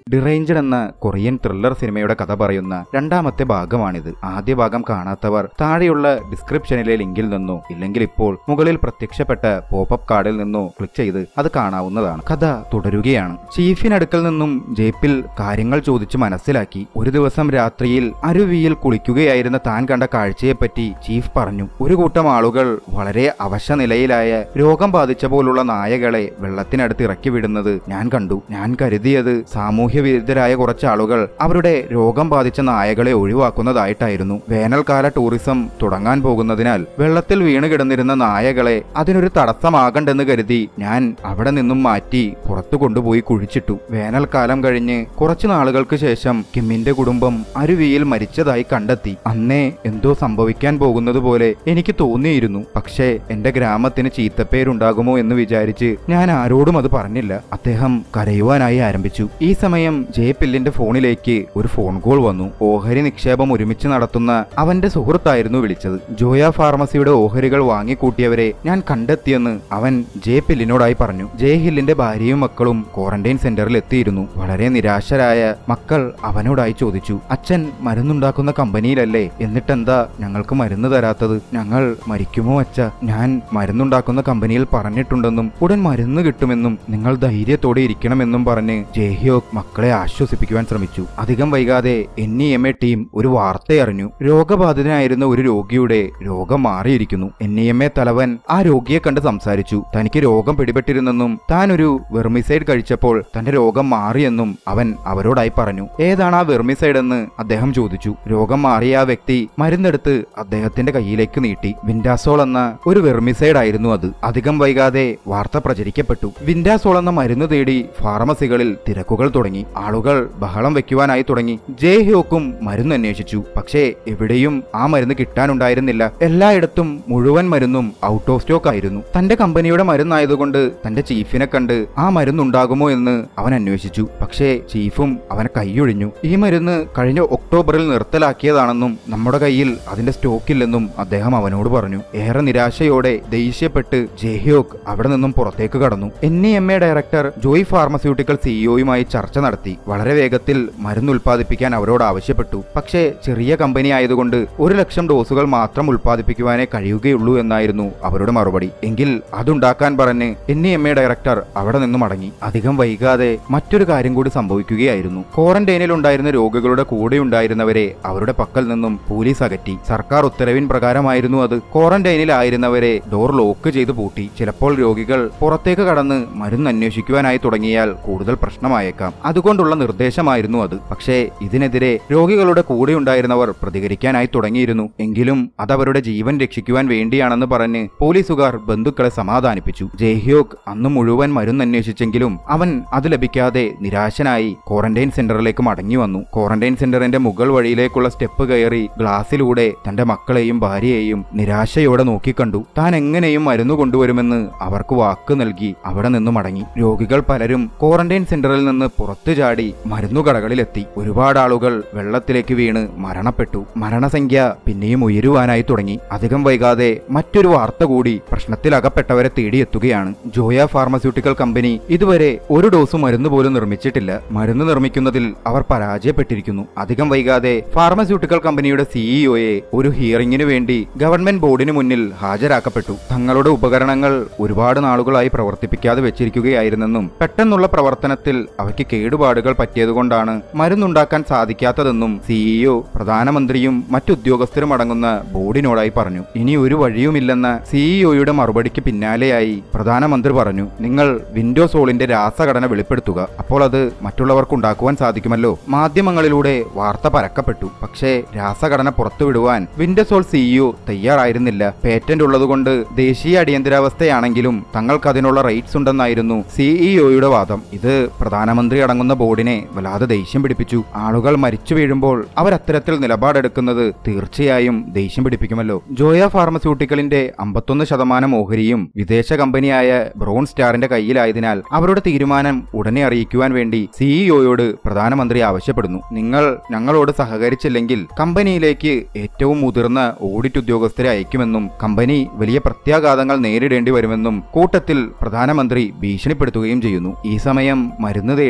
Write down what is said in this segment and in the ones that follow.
ഡിറേഞ്ചഡ് എന്ന Korean thriller സിനിമയുടെ കഥ പറയുന്ന രണ്ടാമത്തെ ഭാഗമാണിത് ആദ്യ ഭാഗം കാണാത്തവർ താഴെയുള്ള ഡിസ്ക്രിപ്ഷനിലെ ലിങ്കിൽ നിന്നോ ഇല്ലെങ്കിൽ ഇപ്പോൾ മുകളിൽ പ്രത്യക്ഷപ്പെട്ട പോപ്പപ്പ് കാർഡിൽ നിന്നോ ക്ലിക്ക് ചെയ്ത് അത് കാണാവുന്നതാണ് കഥ തുടരുകയാണ് ചീഫിനടുക്കൽ നിന്നും ജേപ്പിൽ കാര്യങ്ങൾ ചോദിച്ച് മനസ്സിലാക്കി ഒരു ദിവസം രാത്രിയിൽ അരുവിയിൽ കുളിക്കുകയായിരുന്ന താൻ കണ്ട കാഴ്ചയെപ്പറ്റി ചീഫ് പറഞ്ഞു ഒരു കൂട്ടം ആളുകൾ വളരെ അവശ നിലയിലായ രോഗം ബാധിച്ച പോലുള്ള നായകളെ വെള്ളത്തിനടുത്ത് ഇറക്കി വിടുന്നത് ഞാൻ കണ്ടു ഞാൻ കരുതിയത് സാമൂഹ്യ വിരുദ്ധരായ കുറച്ച് ആളുകൾ അവരുടെ രോഗം ബാധിച്ച നായകളെ ഒഴിവാക്കുന്നതായിട്ടായിരുന്നു വേനൽക്കാല ടൂറിസം തുടങ്ങാൻ പോകുന്നതിനാൽ വെള്ളത്തിൽ വീണ് കിടന്നിരുന്ന നായകളെ അതിനൊരു തടസ്സമാകണ്ടെന്ന് കരുതി ഞാൻ അവിടെ നിന്നും മാറ്റി പുറത്തു കൊണ്ടുപോയി കുഴിച്ചിട്ടു വേനൽക്കാലം കഴിഞ്ഞ് കുറച്ചു നാളുകൾക്ക് ശേഷം കിമ്മിന്റെ കുടുംബം അരുവിയിൽ മരിച്ചതായി കണ്ടെത്തി അന്നേ എന്തോ സംഭവിക്കാൻ പോകുന്നത് പോലെ എനിക്ക് തോന്നിയിരുന്നു പക്ഷേ എന്റെ ഗ്രാമത്തിന് ചീത്തപ്പേരുണ്ടാകുമോ എന്ന് വിചാരിച്ച് ഞാൻ ആരോടും അത് പറഞ്ഞില്ല അദ്ദേഹം കരയുവാനായി ആരംഭിച്ചു ഈ സമയം ജെ പില്ലിന്റെ ഫോണിലേക്ക് ഒരു ഫോൺ കോൾ വന്നു ഓഹരി നിക്ഷേപം ഒരുമിച്ച് നടത്തുന്ന അവന്റെ സുഹൃത്തായിരുന്നു വിളിച്ചത് ജോയ ഫാർമസിയുടെ ഓഹരികൾ വാങ്ങിക്കൂട്ടിയവരെ ഞാൻ കണ്ടെത്തിയെന്ന് അവൻ ജെ പില്ലിനോടായി പറഞ്ഞു ജെ ഹില്ലിന്റെ ഭാര്യയും മക്കളും ക്വാറന്റൈൻ സെന്ററിൽ എത്തിയിരുന്നു വളരെ നിരാശരായ മക്കൾ അവനോടായി ചോദിച്ചു അച്ഛൻ മരുന്നുണ്ടാക്കുന്ന കമ്പനിയിലല്ലേ എന്നിട്ടെന്താ ഞങ്ങൾക്ക് മരുന്ന് തരാത്തത് ഞങ്ങൾ മരിക്കുമോ അച്ഛ ഞാൻ മരുന്നുണ്ടാക്കുന്ന കമ്പനിയിൽ പറഞ്ഞിട്ടുണ്ടെന്നും ഉടൻ മരുന്ന് കിട്ടുമെന്നും നിങ്ങൾ ധൈര്യത്തോടെ ഇരിക്കണമെന്നും പറഞ്ഞ് ജേഹിയോക് മക്കളെ ആശ്വസിപ്പിക്കുവാൻ ശ്രമിച്ചു അധികം വൈകാതെ N E M A team ഒരു വാർത്തയറിഞ്ഞു രോഗബാധിതനായിരുന്ന ഒരു രോഗിയുടെ രോഗം മാറിയിരിക്കുന്നു എൻ ഇ എം എ തലവൻ ആ രോഗിയെ കണ്ട് സംസാരിച്ചു തനിക്ക് രോഗം പിടിപെട്ടിരുന്നെന്നും താൻ ഒരു വെർമിസൈഡ് കഴിച്ചപ്പോൾ തന്റെ രോഗം മാറിയെന്നും അവൻ അവരോടായി പറഞ്ഞു ഏതാണ് ആ വെർമിസൈഡ് എന്ന് അദ്ദേഹം ചോദിച്ചു രോഗം മാറിയ ആ വ്യക്തി മരുന്നെടുത്ത് അദ്ദേഹത്തിന്റെ കയ്യിലേക്ക് നീട്ടി വിൻഡാസോൾ എന്ന ഒരു വെർമിസൈഡ് ആയിരുന്നു അത് അധികം വൈകാതെ വാർത്ത പ്രചരിക്കപ്പെട്ടു വിൻഡാസോൾ എന്ന മരുന്ന് തേടി ഫാർമസികളിൽ തിരക്കുകൾ തുടങ്ങി ആളുകൾ ബഹളം വെക്കുവാനായി തുടങ്ങി ജെ ഹ്യോക്കും മരുന്ന് അന്വേഷിച്ചു പക്ഷേ എവിടെയും ആ മരുന്ന് കിട്ടാനുണ്ടായിരുന്നില്ല എല്ലായിടത്തും മുഴുവൻ മരുന്നും ഔട്ട് ഓഫ് സ്റ്റോക്ക് ആയിരുന്നു തന്റെ കമ്പനിയുടെ മരുന്നായതുകൊണ്ട് തന്റെ ചീഫിനെ കണ്ട് ആ മരുന്നുണ്ടാകുമോ എന്ന് അവൻ അന്വേഷിച്ചു പക്ഷേ ചീഫും അവനെ കൈയൊഴിഞ്ഞു ഈ മരുന്ന് കഴിഞ്ഞ ഒക്ടോബറിൽ നിർത്തലാക്കിയതാണെന്നും നമ്മുടെ കയ്യിൽ അതിന്റെ സ്റ്റോക്കില്ലെന്നും അദ്ദേഹം അവനോട് പറഞ്ഞു ഏറെ നിരാശയോടെ ദേഷ്യപ്പെട്ട് ജെഹ്യോക് അവിടെ നിന്നും പുറത്തേക്ക് കടന്നു N E M A director Joy pharmaceutical സിഇഒയുമായി ചർച്ച നടത്തി വളരെ വേഗത്തിൽ മരുന്ന് ഉൽപ്പാദിപ്പിക്കാൻ അവരോട് ആവശ്യപ്പെട്ടു പക്ഷേ ചെറിയ കമ്പനി ആയതുകൊണ്ട് ഒരു ലക്ഷം ഡോസുകൾ മാത്രം ഉൽപ്പാദിപ്പിക്കുവാനേ കഴിയുകയുള്ളൂ എന്നായിരുന്നു അവരുടെ മറുപടി എങ്കിൽ അതുണ്ടാക്കാൻ പറഞ്ഞ് N E M A director അവിടെ നിന്നും മടങ്ങി അധികം വൈകാതെ മറ്റൊരു കാര്യം കൂടി സംഭവിക്കുകയായിരുന്നു ക്വാറന്റൈനിൽ ഉണ്ടായിരുന്ന രോഗികളുടെ കൂടെ ഉണ്ടായിരുന്നവരെ അവരുടെ പക്കൽ നിന്നും പോലീസ് അകറ്റി സർക്കാർ ഉത്തരവിൻ പ്രകാരമായിരുന്നു അത് ക്വാറന്റൈനിലായിരുന്നവരെ ഡോർ ലോക്ക് ചെയ്ത് പൂട്ടി ചിലപ്പോൾ രോഗികൾ പുറത്തേക്ക് കടന്ന് മരുന്ന് അന്വേഷിക്കുവാനായി തുടങ്ങിയാൽ കൂടുതൽ പ്രശ്നമായേക്കാം അതുകൊണ്ടുള്ള നിർദ്ദേശമായിരുന്നു അത് പക്ഷേ ഇതിനെതിരെ രോഗികളുടെ കൂടെ ഉണ്ടായിരുന്നവർ പ്രതികരിക്കാനായി തുടങ്ങിയിരുന്നു എങ്കിലും അതവരുടെ ജീവൻ രക്ഷിക്കുവാൻ വേണ്ടിയാണെന്ന് പറഞ്ഞ് പോലീസുകാർ ബന്ധുക്കളെ സമാധാനിപ്പിച്ചു ജയ്ഹ്യോക് അന്ന് മുഴുവൻ മരുന്ന് അന്വേഷിച്ചെങ്കിലും അവൻ അത് ലഭിക്കാതെ നിരാശനായി ക്വാറന്റൈൻ സെന്ററിലേക്ക് മടങ്ങി വന്നു ക്വാറന്റൈൻ സെന്ററിന്റെ മുകൾ വഴിയിലേക്കുള്ള സ്റ്റെപ്പ് കയറി ഗ്ലാസ്സിലൂടെ തന്റെ മക്കളെയും ഭാര്യയെയും നിരാശയോടെ നോക്കിക്കണ്ടു താൻ എങ്ങനെയും മരുന്ന് കൊണ്ടുവരുമെന്ന് അവർക്ക് വാക്ക് നൽകി അവിടെ നിന്ന് മടങ്ങി രോഗികൾ പലരും ക്വാറന്റൈൻ സെന്ററിൽ നിന്ന് പുറത്തു ചാടി മരുന്നുകടകളിലെത്തി ഒരുപാട് ആളുകൾ വെള്ളത്തിലേക്ക് വീണ് മരണപ്പെട്ടു മരണസംഖ്യ പിന്നെയും ഉയരുവാനായി തുടങ്ങി അധികം വൈകാതെ മറ്റൊരു വാർത്ത കൂടി പ്രശ്നത്തിലകപ്പെട്ടവരെ തേടിയെത്തുകയാണ് ജോയ ഫാർമസ്യൂട്ടിക്കൽ കമ്പനി ഇതുവരെ ഒരു ഡോസ് മരുന്ന് പോലും നിർമ്മിച്ചിട്ടില്ല മരുന്ന് നിർമ്മിക്കുന്നതിൽ അവർ പരാജയപ്പെട്ടിരിക്കുന്നു അധികം വൈകാതെ ഫാർമസ്യൂട്ടിക്കൽ കമ്പനിയുടെ സിഇഒയെ ഒരു ഹിയറിംഗിന് വേണ്ടി ഗവൺമെന്റ് ബോർഡിന് മുന്നിൽ ഹാജരാക്കപ്പെട്ടു തങ്ങളുടെ ഉപകരണങ്ങൾ ഒരുപാട് നാളുകളായി പ്രവർത്തിപ്പിക്കാതെ വെച്ചിരിക്കുകയായിരുന്നെന്നും പെട്ടെന്നുള്ള പ്രവർത്തനത്തിൽ അവയ്ക്ക് കേടുപാടുകൾ പറ്റിയതുകൊണ്ടാണ് മരുന്നുണ്ടാക്കാൻ സാധിക്കാത്തതെന്നും സിഇഒ പ്രധാനമന്ത്രിയും മറ്റുദ്യോഗസ്ഥരും അടങ്ങുന്ന ബോർഡിനോടായി പറഞ്ഞു ഇനി ഒരു വഴിയുമില്ലെന്ന സിഇഒയുടെ മറുപടിക്ക് പിന്നാലെയായി പ്രധാനമന്ത്രി പറഞ്ഞു നിങ്ങൾ വിൻഡോസോളിന്റെ രാസഘടന വെളിപ്പെടുത്തുക അപ്പോൾ അത് മറ്റുള്ളവർക്ക് ഉണ്ടാക്കുവാൻ സാധിക്കുമല്ലോ മാധ്യമങ്ങളിലൂടെ വാർത്ത പരക്കപ്പെട്ടു പക്ഷേ രാസഘടന പുറത്തുവിടുവാൻ വിൻഡോസോൾ സിഇഒ തയ്യാറായിരുന്നില്ല പേറ്റന്റ് ഉള്ളതുകൊണ്ട് ദേശീയ അടിയന്തരാവസ്ഥയാണെങ്കിലും തങ്ങൾക്ക് അതിനുള്ള റൈറ്റ്സ് ഉണ്ടെന്നായിരുന്നു സിഇഒയുടെ വാദം ഇത് പ്രധാനമന്ത്രി അടങ്ങുന്ന ബോർഡിനെ വല്ലാതെ ദേഷ്യം പിടിപ്പിച്ചു ആളുകൾ മരിച്ചു വീഴുമ്പോൾ അവർ അത്തരത്തിൽ നിലപാടെടുക്കുന്നത് തീർച്ചയായും ദേഷ്യം പിടിപ്പിക്കുമല്ലോ ജോയ ഫാർമസ്യൂട്ടിക്കലിന്റെ അമ്പത്തൊന്ന് ശതമാനം ഓഹരിയും വിദേശ കമ്പനിയായ ബ്രോൺ സ്റ്റാറിന്റെ കയ്യിലായതിനാൽ അവരുടെ തീരുമാനം ഉടനെ അറിയിക്കുവാൻ വേണ്ടി സിഇഒയോട് പ്രധാനമന്ത്രി ആവശ്യപ്പെടുന്നു നിങ്ങൾ ഞങ്ങളോട് സഹകരിച്ചില്ലെങ്കിൽ കമ്പനിയിലേക്ക് ഏറ്റവും മുതിർന്ന ഓഡിറ്റ് ഉദ്യോഗസ്ഥരെ അയക്കുമെന്നും കമ്പനി വലിയ പ്രത്യാഘാതങ്ങൾ നേരിടേണ്ടി വരുമെന്നും കൂട്ടത്തിൽ പ്രധാനമന്ത്രി ഭീഷണിപ്പെടുത്തുകയും ചെയ്യുന്നു ഈ സമയം മരുന്ന് തേടി ജോയ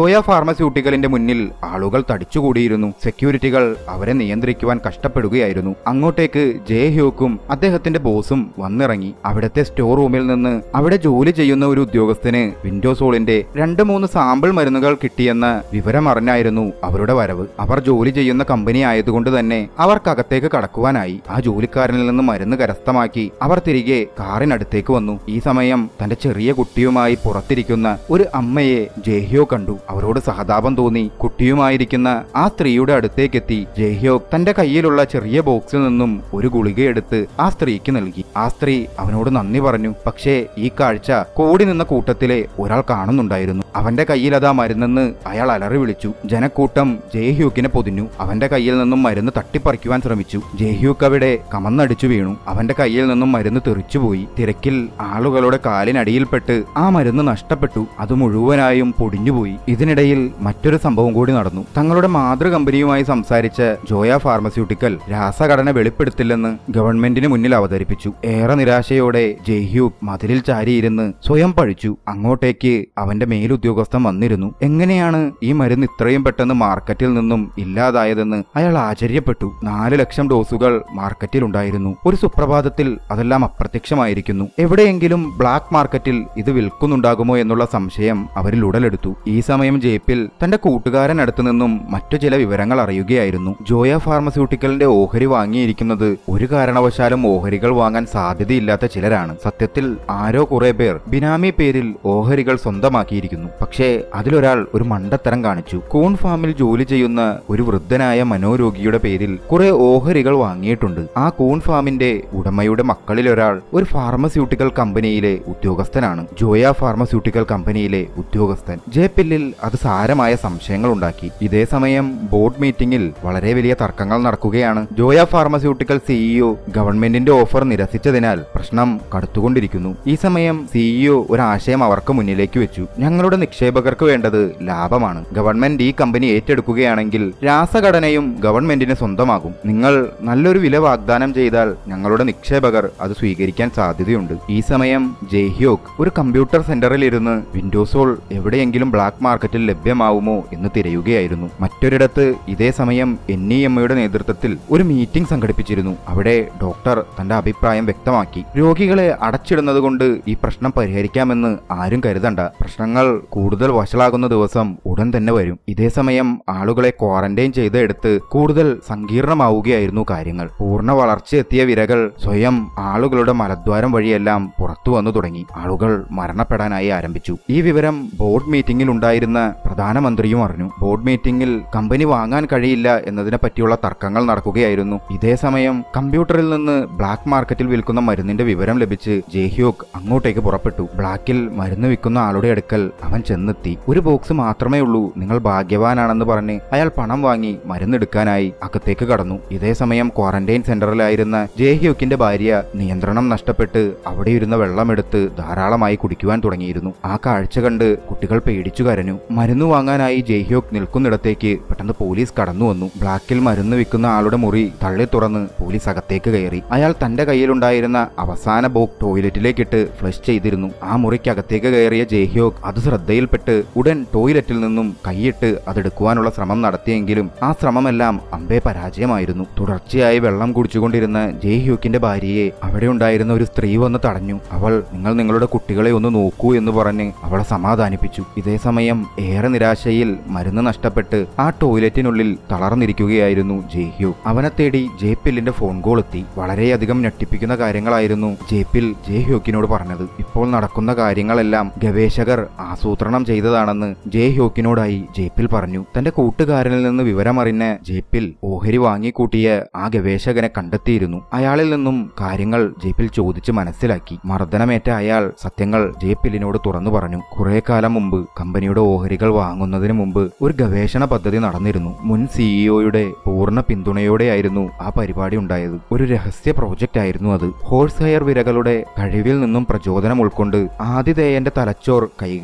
ജോയ ഫാർമസ്യൂട്ടിക്കലിന്റെ മുന്നിൽ ആളുകൾ തടിച്ചുകൂടിയിരുന്നു സെക്യൂരിറ്റികൾ അവരെ നിയന്ത്രിക്കുവാൻ കഷ്ടപ്പെടുകയായിരുന്നു അങ്ങോട്ടേക്ക് ജെ ഹ്യൂക്കും അദ്ദേഹത്തിന്റെ ബോസും വന്നിറങ്ങി അവിടുത്തെ സ്റ്റോർ റൂമിൽ നിന്ന് അവിടെ ജോലി ചെയ്യുന്ന ഒരു ഉദ്യോഗസ്ഥന് വിൻഡോസോളിന്റെ രണ്ട് മൂന്ന് സാമ്പിൾ മരുന്നുകൾ കിട്ടിയെന്ന വിവരം അറിഞ്ഞായിരുന്നു അവരുടെ വരവ് അവർ ജോലി ചെയ്യുന്ന കമ്പനി ആയതുകൊണ്ട് തന്നെ അവർക്കകത്തേക്ക് കടക്കുവാനായി ആ ജോലിക്കാരനിൽ നിന്ന് മരുന്ന് കരസ്ഥമാക്കി അവർ തിരികെ കാറിനടുത്തേക്ക് വന്നു ഈ സമയം തന്റെ ചെറിയ കുട്ടിയുമായി പുറത്തിരിക്കുന്ന ഒരു അമ്മയെ ജേഹ്യോ കണ്ടു അവരോട് സഹതാപം തോന്നി കുട്ടിയുമായിരിക്കുന്ന ആ സ്ത്രീയുടെ അടുത്തേക്കെത്തി ജേഹ്യോ തന്റെ കയ്യിലുള്ള ചെറിയ ബോക്സിൽ നിന്നും ഒരു ഗുളികയെടുത്ത് ആ സ്ത്രീക്ക് നൽകി ആ സ്ത്രീ അവനോട് നന്ദി പറഞ്ഞു പക്ഷേ ഈ കാഴ്ച കൂടി നിന്ന കൂട്ടത്തിലെ ഒരാൾ കാണുന്നുണ്ടായിരുന്നു അവന്റെ കയ്യിൽ അതാ മരുന്നെന്ന് അയാൾ അലറി വിളിച്ചു ജനക്കൂട്ടം ജയഹ്യൂക്കിനെ പൊതിഞ്ഞു അവന്റെ കയ്യിൽ നിന്നും മരുന്ന് തട്ടിപ്പറിക്കുവാൻ ശ്രമിച്ചു ജയഹ്യൂക്ക് അവിടെ കമന്നടിച്ചു വീണു അവന്റെ കയ്യിൽ നിന്നും മരുന്ന് തെറിച്ചുപോയി തിരക്കിൽ ആളുകളുടെ കാലിനടിയിൽപ്പെട്ട് ആ മരുന്ന് നഷ്ടപ്പെട്ടു അത് മുഴുവനായും പൊടിഞ്ഞുപോയി ഇതിനിടയിൽ മറ്റൊരു സംഭവം കൂടി നടന്നു തങ്ങളുടെ മാതൃ കമ്പനിയുമായി സംസാരിച്ച ജോയ ഫാർമസ്യൂട്ടിക്കൽ രാസഘടന വെളിപ്പെടുത്തില്ലെന്ന് ഗവൺമെന്റിന് മുന്നിൽ അവതരിപ്പിച്ചു ഏറെ നിരാശയോടെ ജയ്ഹ്യൂക്ക് മതിലിൽ ചാരിയിരുന്ന് സ്വയം പഴിച്ചു അങ്ങോട്ടേക്ക് അവന്റെ മേലുദ്യോഗസ്ഥൻ വന്നിരുന്നു എങ്ങനെയാണ് ഈ മരുന്ന് ഇത്രയും പെട്ടെന്ന് മാർക്കറ്റിൽ നിന്നും ഇല്ലാതായതെന്ന് അയാൾ ആശ്ചര്യപ്പെട്ടു നാല് ലക്ഷം ഡോസുകൾ മാർക്കറ്റിൽ ഉണ്ടായിരുന്നു ഒരു സുപ്രഭാതത്തിൽ അതെല്ലാം അപ്രത്യക്ഷമായിരിക്കുന്നു എവിടെയെങ്കിലും ബ്ലാക്ക് മാർക്കറ്റിൽ ഇത് വിൽക്കുന്നുണ്ടാകുമോ എന്നുള്ള സംശയം അവരിൽ ഉടലെടുത്തു ഈ സമയം ജേപ്പിൽ തന്റെ കൂട്ടുകാരൻ അടുത്തു നിന്നും മറ്റു ചില വിവരങ്ങൾ അറിയുകയായിരുന്നു ജോയ ഫാർമസ്യൂട്ടിക്കലിന്റെ ഓഹരി വാങ്ങിയിരിക്കുന്നത് ഒരു കാരണവശാലും ഓഹരികൾ വാങ്ങാൻ സാധ്യതയില്ലാത്ത ചിലരാണ് സത്യത്തിൽ ആരോ കുറെ പേർ ബിനാമി പേരിൽ ഓഹരികൾ സ്വന്തമാക്കിയിരിക്കുന്നു പക്ഷേ അതിലൊരാൾ ഒരു മണ്ടത്തരം കാണിച്ചു കൂൺ ഫാമിൽ ജോലി ചെയ്യുന്ന ഒരു വൃദ്ധനായ മനോരോഗിയുടെ പേരിൽ കുറെ ഓഹരികൾ വാങ്ങിയിട്ടുണ്ട് ആ കൂൺ ഫാമിന്റെ ഉടമയുടെ മക്കളിലൊരാൾ ഒരു ഫാർമസ്യൂട്ടിക്കൽ കമ്പനിയിലെ ഉദ്യോഗസ്ഥനാണ് ജോയ ഫാർമസ്യൂട്ടിക്കൽ കമ്പനിയിലെ ഉദ്യോഗസ്ഥൻ ജേപ്പില്ലിൽ അത് സാരമായ സംശയങ്ങൾ ഉണ്ടാക്കി ഇതേ സമയം ബോർഡ് മീറ്റിംഗിൽ വളരെ വലിയ തർക്കങ്ങൾ നടക്കുകയാണ് ജോയ ഫാർമസ്യൂട്ടിക്കൽ സിഇഒ ഗവൺമെന്റിന്റെ ഓഫർ നിരസിച്ചതിനാൽ പ്രശ്നം കടുത്തുകൊണ്ടിരിക്കുന്നു ഈ സമയം സിഇഒ ഒരു ആശയം അവർക്ക് മുന്നിലേക്ക് വെച്ചു ഞങ്ങളുടെ നിക്ഷേപകർക്ക് വേണ്ടത് ലാഭമാണ് ഗവൺമെന്റ് ഈ കമ്പനി ഏറ്റെടുക്കുകയാണെങ്കിൽ രാസഘടനയും ഗവൺമെന്റിന് സ്വന്തമാകും നിങ്ങൾ നല്ലൊരു വില വാഗ്ദാനം ചെയ്താൽ ഞങ്ങളുടെ നിക്ഷേപകർ അത് സ്വീകരിക്കാൻ സാധ്യതയുണ്ട് ഈ സമയം ജയ്ഹ്യോക് ഒരു കമ്പ്യൂട്ടർ സെന്ററിൽ ഇരുന്ന് വിൻഡോസോൾ എവിടെയെങ്കിലും ബ്ലാക്ക് മാർക്കറ്റിൽ ലഭ്യമാവുമോ എന്ന് തിരയുകയായിരുന്നു മറ്റൊരിടത്ത് ഇതേ സമയം എൻ ഇ എമ്മയുടെ നേതൃത്വത്തിൽ ഒരു മീറ്റിംഗ് സംഘടിപ്പിച്ചിരുന്നു അവിടെ ഡോക്ടർ തന്റെ അഭിപ്രായം വ്യക്തമാക്കി രോഗികളെ അടച്ചിടുന്നത് കൊണ്ട് ഈ പ്രശ്നം പരിഹരിക്കാമെന്ന് ആരും കരുതണ്ട പ്രശ്നങ്ങൾ കൂടുതൽ വഷളാകുന്ന ദിവസം ഉടൻ തന്നെ വരും ഇതേ സമയം ആളുകളെ ക്വാറന്റൈൻ ചെയ്ത് എടുത്ത് കൂടുതൽ സങ്കീർണമാവുകയായിരുന്നു കാര്യങ്ങൾ പൂർണ്ണ വളർച്ചയെത്തിയ വിരകൾ സ്വയം ആളുകളുടെ മലദ്വാരം വഴിയെല്ലാം പുറത്തു വന്നു തുടങ്ങി ആളുകൾ മരണപ്പെടാനായി ആരംഭിച്ചു ഈ വിവരം ബോർഡ് മീറ്റിംഗിൽ ഉണ്ടായിരുന്ന പ്രധാനമന്ത്രിയും അറിഞ്ഞു ബോർഡ് മീറ്റിംഗിൽ കമ്പനി വാങ്ങാൻ കഴിയില്ല എന്നതിനെ പറ്റിയുള്ള തർക്കങ്ങൾ നടക്കുകയായിരുന്നു ഇതേ സമയം കമ്പ്യൂട്ടറിൽ നിന്ന് ബ്ലാക്ക് മാർക്കറ്റിൽ വിൽക്കുന്ന മരുന്നിന്റെ വിവരം ലഭിച്ച് ജേഹ്യോക് അങ്ങോട്ടേക്ക് പുറപ്പെട്ടു ബ്ലാക്കിൽ മരുന്ന് വിൽക്കുന്ന ആളുടെ അടുക്കൽ അവൻ ചെന്നെത്തി ഒരു ബോക്സ് മാത്രമേ ഉള്ളൂ നിങ്ങൾ ഭാഗ്യവാനാണെന്ന് പറഞ്ഞ് അയാൾ പണം വാങ്ങി മരുന്നെടുക്കാനായി അകത്തേക്ക് കടന്നു ഇതേ സമയം ക്വാറന്റൈൻ സെന്ററിലായിരുന്ന ജേഹ്യോക്കിന്റെ ഭാര്യ നിയന്ത്രണം നഷ്ടപ്പെട്ട് അവിടെ ഇരുന്ന വെള്ളമെടുത്ത് ധാരാളമായി കുടിക്കുവാൻ തുടങ്ങിയിരുന്നു ആ കാഴ്ച കണ്ട് കുട്ടികൾ പേടിച്ചു കരഞ്ഞു മരുന്ന് വാങ്ങാനായി ജയ്ഹ്യോക് നിൽക്കുന്നിടത്തേക്ക് പെട്ടെന്ന് പോലീസ് കടന്നു വന്നു ബ്ലാക്കിൽ മരുന്ന് വിൽക്കുന്ന ആളുടെ മുറി തള്ളി തുറന്ന് പോലീസ് അകത്തേക്ക് കയറി അയാൾ തന്റെ കയ്യിലുണ്ടായിരുന്ന അവസാന ബോക്ക് ടോയ്ലറ്റിലേക്കിട്ട് ഫ്ലഷ് ചെയ്തിരുന്നു ആ മുറിക്കകത്തേക്ക് കയറിയ ജയ്ഹ്യോക് അത് ശ്രദ്ധയിൽപ്പെട്ട് ഉടൻ ടോയ്ലറ്റിൽ നിന്നും കൈയിട്ട് അതെടുക്കുവാനുള്ള ശ്രമം നടത്തിയെങ്കിലും ആ ശ്രമമെല്ലാം അമ്പേ പരാജയമായിരുന്നു തുടർച്ചയായി വെള്ളം കുടിച്ചുകൊണ്ടിരുന്ന ജയ്ഹ്യൂക്കിന്റെ ഭാര്യയെ അവിടെ ഉണ്ടായിരുന്ന ഒരു സ്ത്രീ വന്ന് തടഞ്ഞു അവൾ നിങ്ങൾ നിങ്ങളുടെ കുട്ടികളെ ഒന്ന് നോക്കൂ എന്ന് പറഞ്ഞ് അവളെ സമാധാനിപ്പിച്ചു ഇതേ സമയം ഏറെ നിരാശയിൽ മരുന്ന് നഷ്ടപ്പെട്ട് ആ ടോയ്ലറ്റിനുള്ളിൽ തളർന്നിരിക്കുകയായിരുന്നു ജയ്ഹ്യൂ അവനെ തേടി ജേപ്പില്ലിന്റെ ഫോൺ കോൾ എത്തി വളരെയധികം ഞെട്ടിപ്പിക്കുന്ന കാര്യങ്ങളായിരുന്നു ജേപ്പിൽ ജയ്ഹ്യോക്കിനോട് പറഞ്ഞത് ഇപ്പോൾ നടക്കുന്ന കാര്യങ്ങളെല്ലാം ഗവേഷകർ ആസൂത്രണം ചെയ്തതാണെന്ന് ജയ്ഹ്യോക്കിനോടായി ജേപ്പിൽ പറഞ്ഞു തന്റെ കൂട്ടുകാരനിൽ നിന്ന് വിവരമറിഞ്ഞ ജേപ്പിൽ ഓഹരി വാങ്ങിക്കൂട്ടിയ ആ ഗവേഷകനെ കണ്ടെത്തിയിരുന്നു അയാളിൽ നിന്നും കാര്യങ്ങൾ ജേപ്പിൽ ചോദിച്ച് മനസ്സിലാക്കി മർദ്ദനമേറ്റ അയാൾ സത്യങ്ങൾ ജേപ്പിലിനോട് തുറന്നു പറഞ്ഞു കുറെ കാലം മുമ്പ് കമ്പനിയുടെ ഓഹരികൾ വാങ്ങുന്നതിന് മുമ്പ് ഒരു ഗവേഷണ പദ്ധതി നടന്നിരുന്നു മുൻ സിഇഒയുടെ പൂർണ്ണ പിന്തുണയോടെയായിരുന്നു ആ പരിപാടി ഉണ്ടായത് ഒരു രഹസ്യ പ്രോജക്റ്റ് ആയിരുന്നു അത് ഹോഴ്സ് ഹെയർ വിരകളുടെ കഴിവിൽ നിന്നും പ്രചോദനം ഉൾക്കൊണ്ട് ആതിഥേയന്റെ തലച്ചോർ കൈകാര്യം ചെയ്യാൻ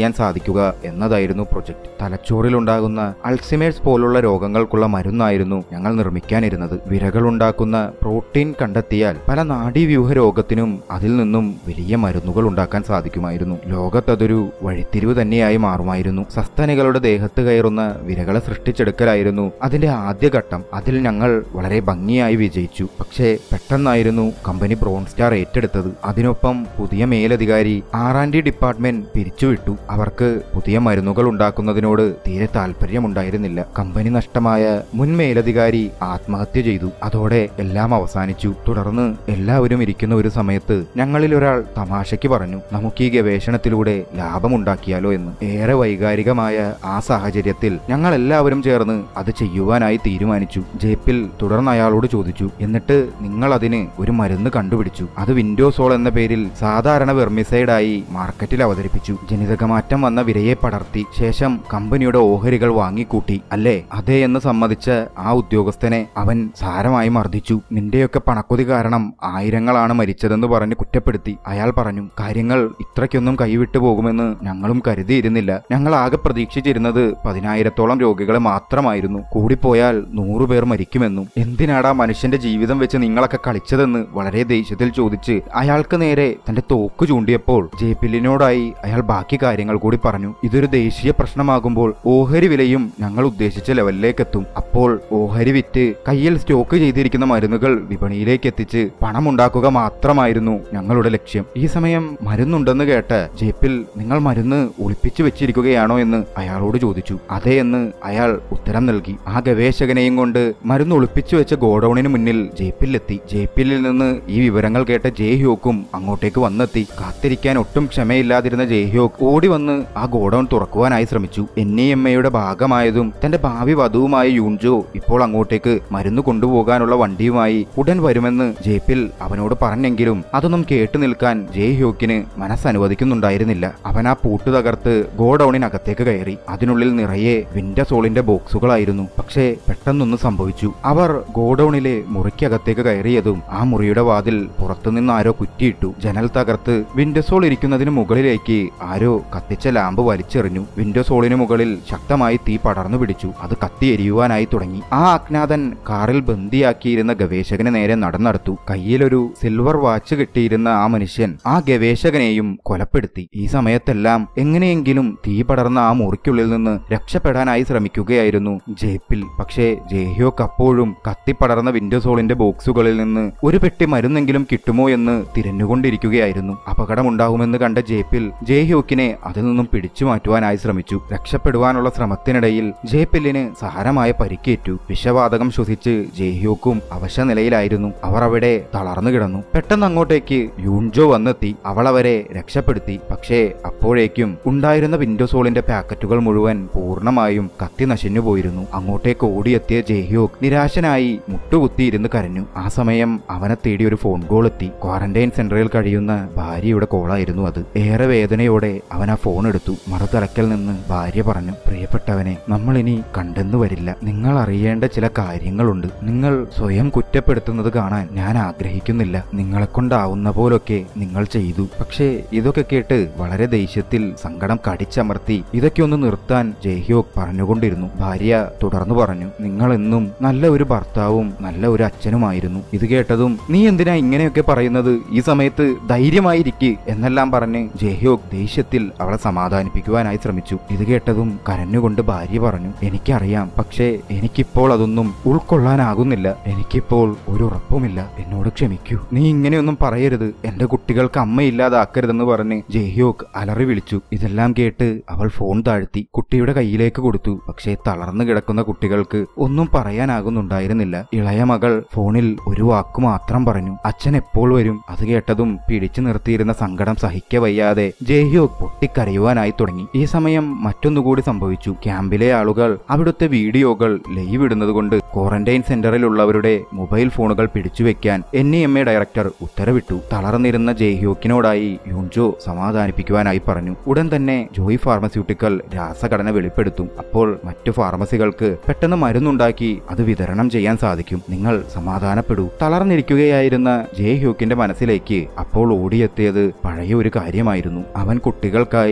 ചെയ്യാൻ സാധിക്കുക എന്നതായിരുന്നു പ്രൊജക്ട് തലച്ചോറിലുണ്ടാകുന്ന അൾസിമേഴ്സ് പോലുള്ള രോഗങ്ങൾക്കുള്ള മരുന്നായിരുന്നു ഞങ്ങൾ നിർമ്മിക്കാനിരുന്നത് വിരകളുണ്ടാക്കുന്ന പ്രോട്ടീൻ കണ്ടെത്തിയാൽ പല നാഡീവ്യൂഹ രോഗത്തിനും അതിൽ നിന്നും വലിയ മരുന്നുകൾ ഉണ്ടാക്കാൻ സാധിക്കുമായിരുന്നു ലോകത്തതൊരു വഴിത്തിരിവ് തന്നെയായി മാറുമായിരുന്നു സസ്തനികളുടെ ദേഹത്ത് കയറുന്ന വിരകളെ സൃഷ്ടിച്ചെടുക്കലായിരുന്നു അതിന്റെ ആദ്യഘട്ടം അതിൽ ഞങ്ങൾ വളരെ ഭംഗിയായി വിജയിച്ചു പക്ഷേ പെട്ടെന്നായിരുന്നു കമ്പനി ബ്രോൺ സ്റ്റാർ ഏറ്റെടുത്തത് അതിനൊപ്പം പുതിയ മേലധികാരി ആർ ആൻഡ് ഡി ഡിപ്പാർട്ട്മെന്റ് പിരിച്ചുവിട്ടു അവർക്ക് പുതിയ മരുന്നുകൾ ഉണ്ടാക്കുന്നതിനോട് തീരെ താല്പര്യമുണ്ടായിരുന്നില്ല കമ്പനി നഷ്ടമായ മുൻ മേലധികാരി ആത്മഹത്യ ചെയ്തു അതോടെ എല്ലാം അവസാനിച്ചു തുടർന്ന് എല്ലാവരും ഇരിക്കുന്ന ഒരു സമയത്ത് ഞങ്ങളിൽ ഒരാൾ തമാശയ്ക്ക് പറഞ്ഞു നമുക്ക് ഈ ഗവേഷണത്തിലൂടെ ലാഭമുണ്ടാക്കിയാലോ എന്ന് ഏറെ വൈകാരികമായ ആ സാഹചര്യത്തിൽ ഞങ്ങൾ എല്ലാവരും ചേർന്ന് അത് ചെയ്യുവാനായി തീരുമാനിച്ചു ജേപ്പിൽ തുടർന്ന് അയാളോട് ചോദിച്ചു എന്നിട്ട് നിങ്ങൾ അതിന് ഒരു മരുന്ന് കണ്ടുപിടിച്ചു അത് വിൻഡോസോൾ എന്ന പേരിൽ സാധാരണ വെർമിസൈഡായി മാർക്കറ്റിൽ അവതരിപ്പിച്ചു ജനിതകമാറ്റം വന്ന വിരയെ പടർത്തി ശേഷം കമ്പനിയുടെ ഓഹരികൾ വാങ്ങിക്കൂട്ടി അല്ലേ അതെ എന്ന് സമ്മതിച്ച ആ ഉദ്യോഗസ്ഥനെ അവൻ സാരമായി മർദ്ദിച്ചു നിന്റെയൊക്കെ പണക്കൊതി കാരണം ആയിരങ്ങളാണ് മരിച്ചതെന്ന് പറഞ്ഞ് കുറ്റപ്പെടുത്തി അയാൾ പറഞ്ഞു കാര്യങ്ങൾ ഇത്രയ്ക്കൊന്നും കൈവിട്ടു പോകുമെന്ന് ഞങ്ങളും കരുതിയിരുന്നില്ല ഞങ്ങൾ ആകെ പ്രതീക്ഷിച്ചിരുന്നത് പതിനായിരത്തോളം രോഗികളെ മാത്രമായിരുന്നു കൂടിപ്പോയാൽ നൂറുപേർ മരിക്കുമെന്നും എന്തിനാടാ മനുഷ്യന്റെ ജീവിതം വെച്ച് നിങ്ങളൊക്കെ കളിച്ചതെന്ന് വളരെ ദേഷ്യത്തിൽ ചോദിച്ച് അയാൾക്ക് നേരെ തന്റെ തോക്ക് ചൂണ്ടിയപ്പോൾ ജേപ്പിലിനോടായി അയാൾ ബാക്കി കാര്യങ്ങൾ കൂടി പറഞ്ഞു ഇതൊരു ദേശീയ പ്രശ്നമാകുമ്പോൾ ഓഹരി വിലയും ഞങ്ങൾ ഉദ്ദേശിച്ച ലെവലിലേക്കെത്തും അപ്പോൾ ഓഹരി വിറ്റ് കയ്യിൽ സ്റ്റോക്ക് ചെയ്തിരിക്കുന്ന മരുന്നുകൾ വിപണിയിലേക്ക് എത്തിച്ച് പണമുണ്ടാക്കുക മാത്രമായിരുന്നു ഞങ്ങളുടെ ലക്ഷ്യം ഈ സമയം മരുന്നുണ്ടെന്ന് കേട്ട് ജേപ്പിൽ നിങ്ങൾ മരുന്ന് ഒളിപ്പിച്ചു വെച്ചിരിക്കുകയാണോ എന്ന് അയാളോട് ചോദിച്ചു അതെ എന്ന് അയാൾ ഉത്തരം നൽകി ആ ഗവേഷകനെയും കൊണ്ട് മരുന്ന് ഒളിപ്പിച്ചു വെച്ച ഗോഡൌണിന് മുന്നിൽ ജേപ്പിലെത്തി ജേപ്പിലിൽ നിന്ന് ഈ വിവരങ്ങൾ കേട്ട ജയ്ഹ്യോക്കും അങ്ങോട്ടേക്ക് വന്നെത്തി കാത്തിരിക്കാൻ ഒട്ടും ക്ഷമയില്ലാതിരുന്ന ജയ്ഹ്യോക്ക് ഓടി വന്ന് ആ ഗോഡൌൺ തുറക്കുവാനായി ശ്രമിച്ചു എൻ ഇ എം എയുടെ ഭാഗമായതും തന്റെ ഭാവി വധുവുമായ യൂൺജോ ഇപ്പോൾ അങ്ങോട്ടേക്ക് മരുന്ന് കൊണ്ടുപോകാനുള്ള വണ്ടിയുമായി ഉടൻ വരുമെന്ന് ജേപ്പിൽ അവനോട് പറഞ്ഞെങ്കിലും അതൊന്നും കേട്ടു നിൽക്കാൻ ജയ് ഹ്യോക്കിന് മനസ്സനുവദിക്കുന്നുണ്ടായിരുന്നില്ല അവൻ ആ പൂട്ട് തകർത്ത് ഗോഡൌണിനകത്തേക്ക് കയറി അതിനുള്ളിൽ നിറയെ വിൻഡസോളിന്റെ ബോക്സുകളായിരുന്നു പക്ഷേ പെട്ടെന്നൊന്ന് സംഭവിച്ചു അവർ ഗോഡൌണിലെ മുറിക്കകത്തേക്ക് കയറിയതും ആ മുറിയുടെ വാതിൽ പുറത്തുനിന്ന് ആരോ കുറ്റിയിട്ടു ജനൽ തകർത്ത് വിൻഡസോൾ ഇരിക്കുന്നതിന് മുകളിലേക്ക് ആരോ കത്തിച്ച ലാമ്പ് വലിച്ചെറിഞ്ഞു വിൻഡോസോളിന് മുകളിൽ ശക്തമായി തീ പടർന്നു പിടിച്ചു അത് കത്തിയെരിയുവാനായി തുടങ്ങി ആ അജ്ഞാതൻ കാറിൽ ബന്ദിയാക്കിയിരുന്ന ഗവേഷകന് നേരെ നടന്നെടുത്തു കയ്യിലൊരു സിൽവർ വാച്ച് കെട്ടിയിരുന്ന ആ മനുഷ്യൻ ആ ഗവേഷകനെയും കൊലപ്പെടുത്തി ഈ സമയത്തെല്ലാം എങ്ങനെയെങ്കിലും തീ പടർന്ന ആ മുറിക്കുള്ളിൽ നിന്ന് രക്ഷപ്പെടാനായി ശ്രമിക്കുകയായിരുന്നു ജേപ്പിൽ പക്ഷേ ജേഹ്യോക്ക് അപ്പോഴും കത്തിപ്പടർന്ന വിൻഡോസോളിന്റെ ബോക്സുകളിൽ നിന്ന് ഒരു പെട്ടി മരുന്നെങ്കിലും കിട്ടുമോ എന്ന് തിരഞ്ഞുകൊണ്ടിരിക്കുകയായിരുന്നു അപകടമുണ്ടാകുമെന്ന് കണ്ട ജേപ്പിൽ ജേഹ്യോക്കിനെ അതിൽ നിന്നും പിടിച്ചു മാറ്റുവാനായി ശ്രമിച്ചു രക്ഷപ്പെടുവാനുള്ള ശ്രമത്തിനിടയിൽ ജേപ്പിലിന് സാരമായ പരിക്കേറ്റു വിഷവാതകം ശ്വസിച്ച് ജേഹ്യോക്കും അവശനിലയിലായിരുന്നു അവർ അവിടെ തളർന്നു കിടന്നു പെട്ടെന്ന് അങ്ങോട്ടേക്ക് യൂൺജോ വന്നെത്തി അവൾ അവരെ രക്ഷപ്പെടുത്തി പക്ഷേ അപ്പോഴേക്കും ഉണ്ടായിരുന്ന വിൻഡോസോളിന്റെ പാക്കറ്റുകൾ മുഴുവൻ പൂർണ്ണമായും കത്തി നശിഞ്ഞു പോയിരുന്നു അങ്ങോട്ടേക്ക് ഓടിയെത്തിയ ജേഹ്യോക്ക് നിരാശനായി മുട്ടുകുത്തിയിരുന്ന് കരഞ്ഞു ആ സമയം അവനെ തേടി ഒരു ഫോൺ കോൾ എത്തി ക്വാറന്റൈൻ സെന്ററിൽ കഴിയുന്ന ഭാര്യയുടെ കോളായിരുന്നു അത് ഏറെ വേദനയോടെ അവൻ ആ ഫോൺ എടുത്തു മറുതലക്കൽ നിന്ന് ഭാര്യ പറഞ്ഞു പ്രിയപ്പെട്ടവനെ നമ്മൾ ഇനി കണ്ടെന്നു വരില്ല നിങ്ങൾ അറിയേണ്ട ചില കാര്യങ്ങളുണ്ട് നിങ്ങൾ സ്വയം കുറ്റപ്പെടുത്തുന്നത് കാണാൻ ഞാൻ ആഗ്രഹിക്കുന്നില്ല നിങ്ങളെ കൊണ്ടാവുന്ന പോലൊക്കെ നിങ്ങൾ ചെയ്തു പക്ഷേ ഇതൊക്കെ കേട്ട് വളരെ ദേഷ്യത്തിൽ സങ്കടം കടിച്ചമർത്തി ഇതൊക്കെ ഒന്ന് നിർത്താൻ ജയ്ഹ്യോക് പറഞ്ഞുകൊണ്ടിരുന്നു ഭാര്യ തുടർന്നു പറഞ്ഞു നിങ്ങൾ എന്നും നല്ല ഒരു ഭർത്താവും നല്ല ഒരു അച്ഛനുമായിരുന്നു ഇത് കേട്ടതും നീ എന്തിനാ ഇങ്ങനെയൊക്കെ പറയുന്നത് ഈ സമയത്ത് ധൈര്യമായിരിക്കെ എന്നെല്ലാം പറഞ്ഞ് ജയ്ഹ്യോക് ദേഷ്യത്തിൽ അവളെ സമാധാനിപ്പിക്കുവാനായി ശ്രമിച്ചു ഇത് കേട്ടതും കരഞ്ഞുകൊണ്ട് ഭാര്യ പറഞ്ഞു എനിക്കറിയാം പക്ഷേ എനിക്കിപ്പോൾ അതൊന്നും ഉൾക്കൊള്ളാനാകുന്നില്ല എനിക്കിപ്പോൾ ഒരു ഉറപ്പുമില്ല എന്നോട് ക്ഷമിക്കൂ നീ ഇങ്ങനെയൊന്നും പറയരുത് എന്റെ കുട്ടികൾക്ക് അമ്മയില്ലാതാക്കരുതെന്ന് പറഞ്ഞ് ജയ്ഹ്യോക് അലറി വിളിച്ചു ഇതെല്ലാം കേട്ട് അവൾ ഫോൺ താഴ്ത്തി കുട്ടിയുടെ കയ്യിലേക്ക് കൊടുത്തു പക്ഷേ തളർന്നു കിടക്കുന്ന കുട്ടികൾക്ക് ഒന്നും പറയാനാകുന്നുണ്ടായിരുന്നില്ല ഇളയ മകൾ ഫോണിൽ ഒരു വാക്കു മാത്രം പറഞ്ഞു അച്ഛൻ എപ്പോൾ വരും അത് കേട്ടതും പിടിച്ചു നിർത്തിയിരുന്ന സങ്കടം സഹിക്ക വയ്യാതെ ജയ്ഹ്യോക് പൊട്ടിക്കരയുവാനായി തുടങ്ങി ഈ സമയം മറ്റൊന്നുകൂടി സംഭവിച്ചു ക്യാമ്പിലെ ആളുകൾ അവിടുത്തെ വീഡിയോകൾ ലൈവ് ഇടുന്നത് കൊണ്ട് ക്വാറന്റൈൻ സെന്ററിലുള്ളവരുടെ മൊബൈൽ ഫോണുകൾ പിടിച്ചുവെക്കാൻ N E M A director ഉത്തരവിട്ടു തളർന്നിരുന്ന ജയ്ഹ്യോക്കിനോടായി യൂൺജോ സമാധാനിപ്പിക്കുവാനായി പറഞ്ഞു ഉടൻ തന്നെ ജോയ് ഫാർമസ്യൂട്ടിക്കൽ രാസഘടന വെളിപ്പെടുത്തും അപ്പോൾ മറ്റു ഫാർമസികൾക്ക് പെട്ടെന്ന് മരുന്നുണ്ടാക്കി അത് വിതരണം ചെയ്യാൻ സാധിക്കും നിങ്ങൾ സമാധാനപ്പെടൂ തളർന്നിരിക്കുകയായിരുന്ന ജയ് ഹ്യൂക്കിന്റെ മനസ്സിലേക്ക് അപ്പോൾ ഓടിയെത്തിയത് പഴയ ഒരു കാര്യമായിരുന്നു അവൻ കുട്ടികൾക്കായി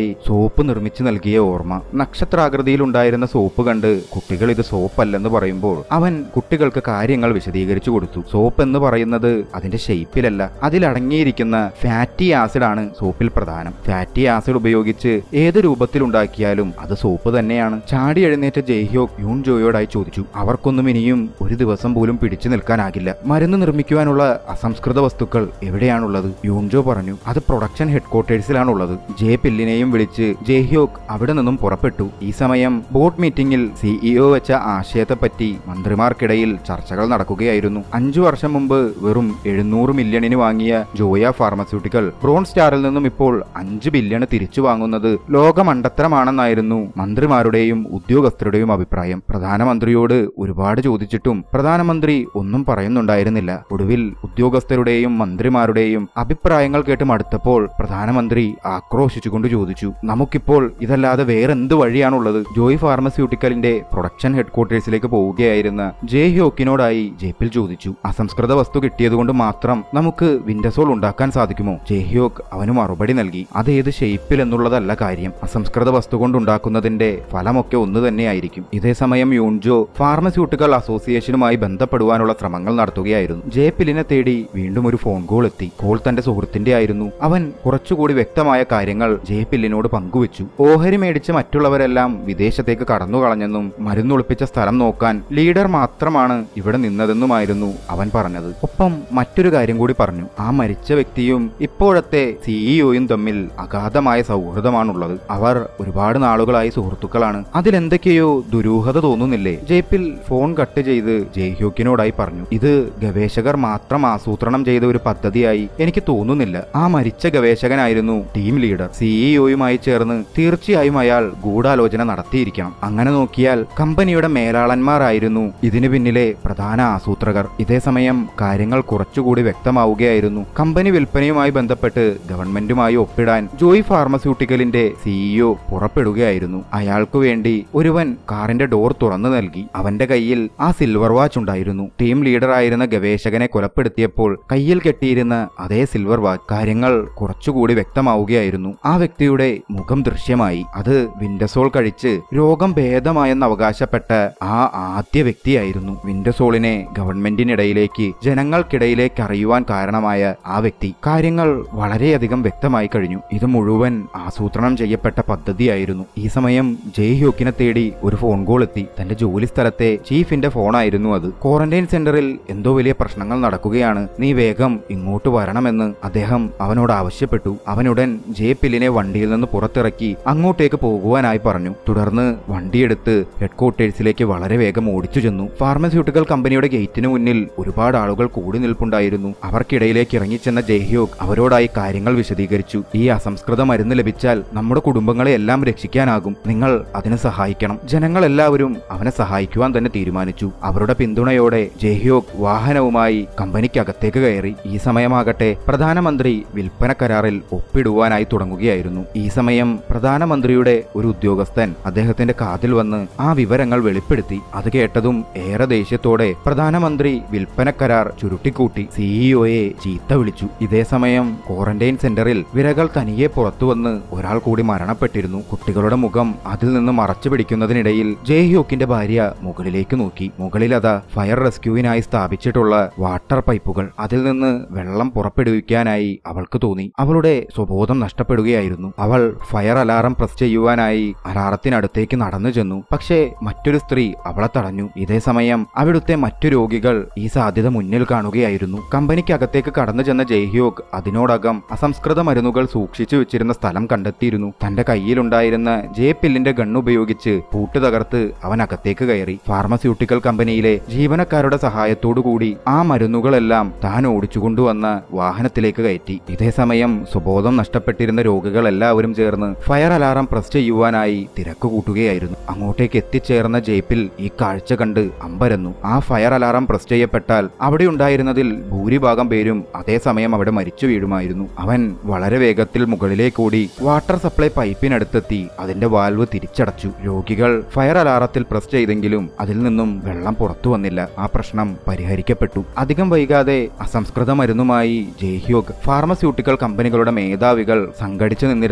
കുട്ടികൾക്കായി സോപ്പ് നിർമ്മിച്ചു നൽകിയ ഓർമ്മ നക്ഷത്രാകൃതിയിലുണ്ടായിരുന്ന സോപ്പ് കണ്ട് കുട്ടികൾ ഇത് സോപ്പല്ലെന്ന് പറയുമ്പോൾ അവൻ കുട്ടികൾക്ക് കാര്യങ്ങൾ വിശദീകരിച്ചു കൊടുത്തു സോപ്പ് എന്ന് പറയുന്നത് അതിന്റെ ഷേപ്പിലല്ല അതിലടങ്ങിയിരിക്കുന്ന ഫാറ്റി ആസിഡ് ആണ് സോപ്പിൽ പ്രധാനം ഫാറ്റി ആസിഡ് ഉപയോഗിച്ച് ഏത് രൂപത്തിലുണ്ടാക്കിയാലും അത് സോപ്പ് തന്നെയാണ് ചാടി എഴുന്നേറ്റ ജയ്ഹ്യോക് യൂൺ ജോയോടായി ചോദിച്ചു അവർക്കൊന്നും ഇനിയും ഒരു ദിവസം പോലും പിടിച്ചു നിൽക്കാനാകില്ല മരുന്ന് നിർമ്മിക്കുവാനുള്ള അസംസ്കൃത വസ്തുക്കൾ എവിടെയാണുള്ളത് യൂൺജോ പറഞ്ഞു അത് പ്രൊഡക്ഷൻ ഹെഡ്ക്വാർട്ടേഴ്സിലാണുള്ളത് ജെ പില്ലിനെയും വിളിച്ച് ജയ്ഹ്യോക് അവിടെ നിന്നും പുറപ്പെട്ടു ഈ സമയം ബോർഡ് മീറ്റിംഗിൽ സിഇഒ വെച്ച ആശയത്തെപ്പറ്റി മന്ത്രിമാർക്കിടയിൽ ചർച്ചകൾ നടക്കുകയായിരുന്നു അഞ്ചു വർഷം മുമ്പ് വെറും എഴുന്നൂറ് മില്യണിന് വാങ്ങിയ ജോയ ഫാർമസ്യൂട്ടിക്കൽ ബ്രോൺ സ്റ്റാറിൽ നിന്നും ഇപ്പോൾ അഞ്ച് ബില്യണ് തിരിച്ചു വാങ്ങുന്നത് ലോകമണ്ടത്തരമാണെന്നായിരുന്നു മന്ത്രിമാരുടെയും ഉദ്യോഗസ്ഥരുടെയും അഭിപ്രായം പ്രധാനമന്ത്രിയോട് ഒരുപാട് ചോദിച്ചിട്ടും പ്രധാനമന്ത്രി ഒന്നും പറയുന്നുണ്ടായിരുന്നില്ല ഒടുവിൽ ഉദ്യോഗസ്ഥരുടെയും മന്ത്രിമാരുടെയും അഭിപ്രായങ്ങൾ കേട്ട് മടുത്തപ്പോൾ പ്രധാനമന്ത്രി ആക്രോശിച്ചുകൊണ്ട് ചോദിച്ചു നമുക്കിപ്പോൾ ഇതല്ലാതെ വേറെന്ത് വഴിയാണുള്ളത് ജോയ് ഫാർമസ്യൂട്ടിക്കലിന്റെ പ്രൊഡക്ഷൻ ഹെഡ്ക്വാർട്ടേഴ്സിലേക്ക് പോവുകയായിരുന്ന ജെ ഹ്യോക്കിനോടായി ജേപ്പിൽ ചോദിച്ചു അസംസ്കൃത വസ്തു കിട്ടിയതുകൊണ്ട് മാത്രം നമുക്ക് വിൻഡസോൾ ഉണ്ടാക്കാൻ സാധിക്കുമോ ജെ ഹ്യോക്ക് അവന് മറുപടി നൽകി അതേത് ഷേപ്പിൽ എന്നുള്ളതല്ല കാര്യം അസംസ്കൃത വസ്തു കൊണ്ടുണ്ടാക്കുന്നതിന്റെ ഫലമൊക്കെ ഒന്ന് തന്നെയായിരിക്കും ഇതേസമയം യൂൺജോ ഫാർമസ്യൂട്ടിക്കൽ അസോസിയേഷനുമായി ബന്ധപ്പെടുവാനുള്ള ശ്രമങ്ങൾ നടത്തുകയായിരുന്നു ജേപ്പിലിനെ തേടി വീണ്ടും ഒരു ഫോൺ കോൾ എത്തി കോൾ തന്റെ സുഹൃത്തിന്റെ ആയിരുന്നു അവൻ കുറച്ചുകൂടി വ്യക്തമായ കാര്യങ്ങൾ ജേപ്പില്ലിനോട് പങ്കുവച്ചു ഓഹരി മേടിച്ച മറ്റുള്ളവരെല്ലാം വിദേശത്തേക്ക് കടന്നു കളഞ്ഞെന്നും മരുന്നൊളിപ്പിച്ച സ്ഥലം നോക്കാൻ ലീഡർ മാത്രമാണ് ഇവിടെ നിന്നതെന്നുമായിരുന്നു അവൻ പറഞ്ഞത് ഒപ്പം മറ്റൊരു കാര്യം കൂടി പറഞ്ഞു ആ മരിച്ച വ്യക്തിയും ഇപ്പോഴത്തെ സിഇഒയും തമ്മിൽ അഗാധമായ സൗഹൃദമാണുള്ളത് അവർ ഒരുപാട് നാളുകളായി സുഹൃത്തുക്കളാണ് അതിലെന്തൊക്കെയോ ദുരൂഹത തോന്നുന്നില്ലേ ജയ്പിൽ ഫോൺ കട്ട് ചെയ്ത് ജയ്ഹ്യോക്കിനോടായി പറഞ്ഞു ഇത് ഗവേഷകർ മാത്രം ആസൂത്രണം ചെയ്ത ഒരു പദ്ധതിയായി എനിക്ക് തോന്നുന്നില്ല ആ മരിച്ച ഗവേഷകനായിരുന്നു ടീം ലീഡർ സിഇഒയുമായി ചേർന്ന് തീർച്ചയായും അയാൾ ഗൂഢാലോചന നടത്തിയിരിക്കണം അങ്ങനെ നോക്കിയാൽ കമ്പനിയുടെ മേലാളന്മാരായിരുന്നു ഇതിനു പിന്നിലെ പ്രധാന ആസൂത്രകർ ഇതേസമയം കാര്യങ്ങൾ കുറച്ചുകൂടി വ്യക്തമാവുകയായിരുന്നു കമ്പനി വിൽപ്പനയുമായി ബന്ധപ്പെട്ട് ഗവൺമെന്റുമായി ഒപ്പിടാൻ ജോയ് ഫാർമസ്യൂട്ടിക്കലിന്റെ സിഇഒ പുറപ്പെടുകയായിരുന്നു അയാൾക്കു വേണ്ടി ഒരുവൻ കാറിന്റെ ഡോർ തുറന്നു നൽകി അവന്റെ കയ്യിൽ ആ സിൽവർ വാച്ച് ഉണ്ടായിരുന്നു ടീം ലീഡറായിരുന്ന ഗവേഷകനെ കൊലപ്പെടുത്തിയപ്പോൾ കയ്യിൽ കെട്ടിയിരുന്ന അതേ സിൽവർ വാച്ച് കാര്യങ്ങൾ കുറച്ചുകൂടി വ്യക്തമാവുകയായിരുന്നു ആ വ്യക്തിയുടെ മുഖം ദൃശ്യമായി അത് വിൻഡസോൾ കഴിച്ച് രോഗം ഭേദമായെന്ന് അവകാശപ്പെട്ട ആ ആദ്യ വ്യക്തിയായിരുന്നു വിൻഡസോളിനെ ഗവൺമെന്റിനിടയിലേക്ക് ജനങ്ങൾക്കിടയിലേക്ക് അറിയുവാൻ കാരണമായ ആ വ്യക്തി കാര്യങ്ങൾ വളരെയധികം വ്യക്തമായി കഴിഞ്ഞു ഇത് മുഴുവൻ ആസൂത്രണം ചെയ്യപ്പെട്ട പദ്ധതിയായിരുന്നു ഈ സമയം ജയ് ഹ്യോക്കിനെ തേടി ഒരു ഫോൺ കോൾ എത്തി തന്റെ ജോലി സ്ഥലത്തെ ചീഫിന്റെ ഫോണായിരുന്നു അത് ക്വാറന്റൈൻ സെന്ററിൽ എന്തോ വലിയ പ്രശ്നങ്ങൾ നടക്കുകയാണ് നീ വേഗം ഇങ്ങോട്ട് വരണമെന്ന് അദ്ദേഹം അവനോട് ആവശ്യപ്പെട്ടു അവനുടൻ ജെ പില്ലിനെ വണ്ടിയിൽ നിന്ന് പുറത്തിറക്കി അങ്ങോട്ടേക്ക് പോകുവാനായി പറഞ്ഞു തുടർന്ന് വണ്ടിയെടുത്ത് ഹെഡ്ക്വാർട്ടേഴ്സിലേക്ക് വളരെ വേഗം ഓടിച്ചു ചെന്നു ഫാർമസ്യൂട്ടിക്കൽ കമ്പനിയുടെ ഗേറ്റിന് മുന്നിൽ ഒരുപാട് ആളുകൾ കൂടി നിൽപ്പുണ്ടായിരുന്നു അവർക്കിടയിലേക്ക് ഇറങ്ങിച്ചെന്ന ജയ്ഹ്യോഗ് അവരോടായി കാര്യങ്ങൾ വിശദീകരിച്ചു ഈ അസംസ്കൃത മരുന്ന് ലഭിച്ചാൽ നമ്മുടെ കുടുംബങ്ങളെ എല്ലാം രക്ഷിക്കാനാകും നിങ്ങൾ അതിന് സഹായിക്കണം ജനങ്ങളെല്ലാവരും അവനെ സഹായിക്കുവാൻ തന്നെ തീരുമാനിച്ചു അവരുടെ പിന്തുണയോടെ ജയ്ഹ്യോഗ് വാഹനവുമായി കമ്പനിക്കകത്തേക്ക് കയറി ഈ സമയമാകട്ടെ പ്രധാനമന്ത്രി വിൽപ്പന കരാറിൽ ഒപ്പിടുവാനായി തുടങ്ങുകയായിരുന്നു ഈ സമയം പ്രധാനമന്ത്രിയുടെ ഒരു ഉദ്യോഗസ്ഥൻ അദ്ദേഹത്തിന്റെ കാതിൽ വന്ന് ആ വിവരങ്ങൾ വെളിപ്പെടുത്തി അത് കേട്ടതും ഏറെ ദേഷ്യത്തോടെ പ്രധാനമന്ത്രി വിൽപ്പന കരാർ ചുരുട്ടിക്കൂട്ടി സിഇഒയെ ചീത്ത വിളിച്ചു ഇതേ സമയം ക്വാറന്റൈൻ സെന്ററിൽ വിരകൾ തനിയെ പുറത്തുവന്ന് ഒരാൾ കൂടി മരണപ്പെട്ടിരുന്നു കുട്ടികളുടെ മുഖം അതിൽ നിന്ന് മറച്ചു പിടിക്കുന്നതിനിടയിൽ ജയ്ഹ്യോക്കിന്റെ ഭാര്യ മുകളിലേക്ക് നോക്കി മുകളിൽ അതാ ഫയർ റെസ്ക്യൂവിനായി സ്ഥാപിച്ചിട്ടുള്ള വാട്ടർ പൈപ്പുകൾ അതിൽ നിന്ന് വെള്ളം പുറപ്പെടുവിക്കാനായി അവൾക്ക് തോന്നി അവളുടെ സ്വബോധം നഷ്ടപ്പെടുകയായിരുന്നു അവൾ ഫയർ അലാറം പ്രസ് ചെയ്യുവാനായി അലാറത്തിനടുത്തേക്ക് നടന്നു ചെന്നു പക്ഷേ മറ്റൊരു സ്ത്രീ അവളെ തടഞ്ഞു ഇതേ സമയം അവിടുത്തെ മറ്റു രോഗികൾ ഈ സാധ്യത മുന്നിൽ കാണുകയായിരുന്നു കമ്പനിക്കകത്തേക്ക് കടന്നു ചെന്ന ജയ്ഹ്യോഗ് അതിനോടകം അസംസ്കൃത മരുന്നുകൾ സൂക്ഷിച്ചു വെച്ചിരുന്ന സ്ഥലം കണ്ടെത്തിയിരുന്നു തന്റെ കയ്യിലുണ്ടായിരുന്ന ജെ പില്ലിന്റെ ഗൺ ഉപയോഗിച്ച് പൂട്ട് തകർത്ത് അവൻ അകത്തേക്ക് കയറി ഫാർമസ്യൂട്ടിക്കൽ കമ്പനിയിലെ ജീവനക്കാരുടെ സഹായത്തോടുകൂടി ആ മരുന്നുകളെല്ലാം താൻ ഓടിച്ചുകൊണ്ടുവന്ന വാഹനത്തിലേക്ക് കയറ്റി ഇതേസമയം സുബോധം നഷ്ടപ്പെട്ടിരുന്ന രോഗികൾ എല്ലാവരും ചേർന്ന് ഫയർ അലാറം പ്രസ് ചെയ്യുവാനായി തിരക്ക് കൂട്ടുകയായിരുന്നു അങ്ങോട്ടേക്ക് എത്തിച്ചേർന്ന ജേപ്പിൽ ഈ കാഴ്ച കണ്ട് അമ്പരന്നു ആ ഫയർ അലാറം പ്രസ് ചെയ്യപ്പെട്ടാൽ അവിടെ ഉണ്ടായിരുന്നതിൽ ഭൂരിഭാഗം പേരും അതേസമയം അവിടെ മരിച്ചു വീഴുമായിരുന്നു അവൻ വളരെ വേഗത്തിൽ മുകളിലേക്ക് ഓടി വാട്ടർ സപ്ലൈ പൈപ്പിനടുത്തെത്തി അതിന്റെ വാൽവ് തിരിച്ചടച്ചു രോഗികൾ ഫയർ അലാറത്തിൽ പ്രസ് ചെയ്തെങ്കിലും അതിൽ നിന്നും വെള്ളം പുറത്തു വന്നില്ല ആ പ്രശ്നം പരിഹരിക്കപ്പെട്ടു അധികം വൈകാതെ അസംസ്കൃത മരുന്നുമായി ജയ്ഹ്യോഗ് ഫാർമസ്യൂട്ടിക്കൽ കമ്പനികളുടെ മേധാവികൾ സംഘടിച്ചു നിന്നിരുന്ന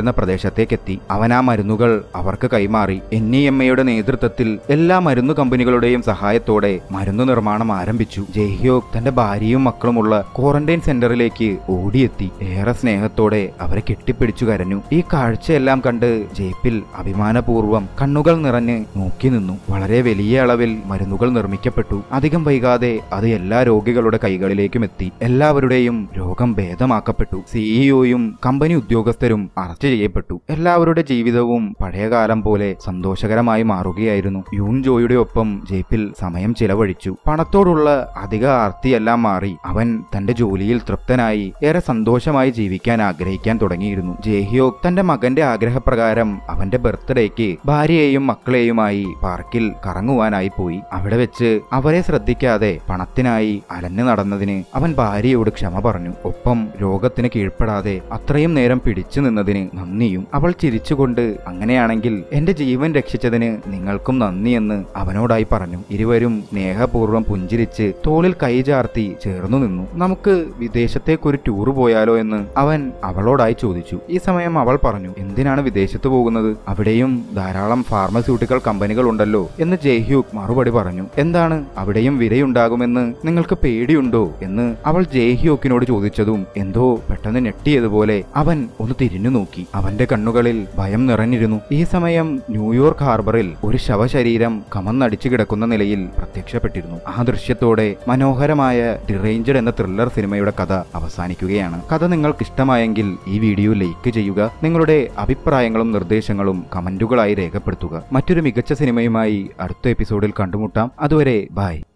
എന്ന പ്രദേശത്തേക്കെത്തി അവൻ ആ മരുന്നുകൾ അവർക്ക് കൈമാറി എൻ ഇ എം എയുടെ നേതൃത്വത്തിൽ എല്ലാ മരുന്നു കമ്പനികളുടെയും സഹായത്തോടെ മരുന്നു നിർമ്മാണം ആരംഭിച്ചു ജയ്ഹ്യോഗ് തന്റെ ഭാര്യയും മക്കളുമുള്ള ക്വാറന്റൈൻ സെന്ററിലേക്ക് ഓടിയെത്തി ഏറെ സ്നേഹത്തോടെ അവരെ കെട്ടിപ്പിടിച്ചു കരഞ്ഞു ഈ കാഴ്ചയെല്ലാം കണ്ട് ജയ്പിൽ അഭിമാനപൂർവ്വം കണ്ണുകൾ നിറഞ്ഞ് നോക്കി നിന്നു വളരെ വലിയ അളവിൽ മരുന്നുകൾ നിർമ്മിക്കപ്പെട്ടു അധികം വൈകാതെ അത് എല്ലാ രോഗികളുടെ കൈകളിലേക്കും എത്തി എല്ലാവരുടെയും രോഗം ഭേദമാക്കപ്പെട്ടു സിഇഒയും കമ്പനി ഉദ്യോഗസ്ഥരും അറസ്റ്റ് ചെയ്യപ്പെട്ടു എല്ലാവരുടെ ജീവിതവും പഴയകാലം പോലെ സന്തോഷകരമായി മാറുകയായിരുന്നു യൂൺ ജോയുടെ ഒപ്പം ജയ്പിൽ സമയം ചിലവഴിച്ചു പണത്തോടുള്ള അധിക ആർത്തിയെല്ലാം മാറി അവൻ തന്റെ ജോലിയിൽ തൃപ്തനായി ഏറെ സന്തോഷമായി ജീവിക്കാൻ ആഗ്രഹിക്കാൻ തുടങ്ങിയിരുന്നു ജേഹിയോക് തന്റെ മകന്റെ ആഗ്രഹപ്രകാരം അവന്റെ ബർത്ത്ഡേക്ക് ഭാര്യയെയും മക്കളെയുമായി പാർക്കിൽ കറങ്ങുവാനായി പോയി അവിടെ വെച്ച് അവരെ ശ്രദ്ധിക്കാതെ പണത്തിനായി അലഞ്ഞു നടന്നതിന് അവൻ ഭാര്യയോട് ക്ഷമ പറഞ്ഞു ഒപ്പം രോഗത്തിന് കീഴ്പ്പെടാതെ അത്രയും നേരം പിടിച്ചു നിന്നതിന് നന്ദിയും അവൾ ചിരിച്ചുകൊണ്ട് അങ്ങനെയാണെങ്കിൽ എന്റെ ജീവൻ രക്ഷിച്ചതിന് നിങ്ങൾക്കും നന്ദിയെന്ന് അവനോടായി പറഞ്ഞു ഇരുവരും സ്നേഹപൂർവ്വം പുഞ്ചിരിച്ച് തോളിൽ കൈചാർത്തി ചേർന്നു നിന്നു നമുക്ക് വിദേശത്തേക്കൊരു ടൂർ പോയാലോ എന്ന് അവൻ അവളോടായി ചോദിച്ചു ഈ സമയം അവൾ പറഞ്ഞു എന്തിനാണ് വിദേശത്ത് പോകുന്നത് അവിടെയും ധാരാളം ഫാർമസ്യൂട്ടിക്കൽ കമ്പനികൾ ഉണ്ടല്ലോ എന്ന് ജയ്ഹ്യൂക്ക് മറുപടി പറഞ്ഞു എന്താണ് അവിടെയും വിരയുണ്ടാകുമെന്ന് നിങ്ങൾക്ക് പേടിയുണ്ടോ എന്ന് അവൾ ജയ്ഹ്യൂക്കിനോട് ചോദിച്ചതും എന്തോ പെട്ടെന്ന് ഞെട്ടിയതുപോലെ അവൻ ഒന്ന് തിരിഞ്ഞു നോക്കി അവന്റെ കണ്ണുകളിൽ ഭയം നിറഞ്ഞിരുന്നു ഈ സമയം ന്യൂയോർക്ക് ഹാർബറിൽ ഒരു ശവശരീരം കമന്നടിച്ചു കിടക്കുന്ന നിലയിൽ പ്രത്യക്ഷപ്പെട്ടിരുന്നു ആ ദൃശ്യത്തോടെ മനോഹരമായ ഡിറേഞ്ചഡ് എന്ന ത്രില്ലർ സിനിമയുടെ കഥ അവസാനിക്കുകയാണ് കഥ നിങ്ങൾക്ക് ഇഷ്ടമായെങ്കിൽ ഈ വീഡിയോ ലൈക്ക് ചെയ്യുക നിങ്ങളുടെ അഭിപ്രായങ്ങളും നിർദ്ദേശങ്ങളും കമന്റുകളായി രേഖപ്പെടുത്തുക മറ്റൊരു മികച്ച സിനിമയുമായി അടുത്ത എപ്പിസോഡിൽ കണ്ടുമുട്ടാം അതുവരെ ബൈ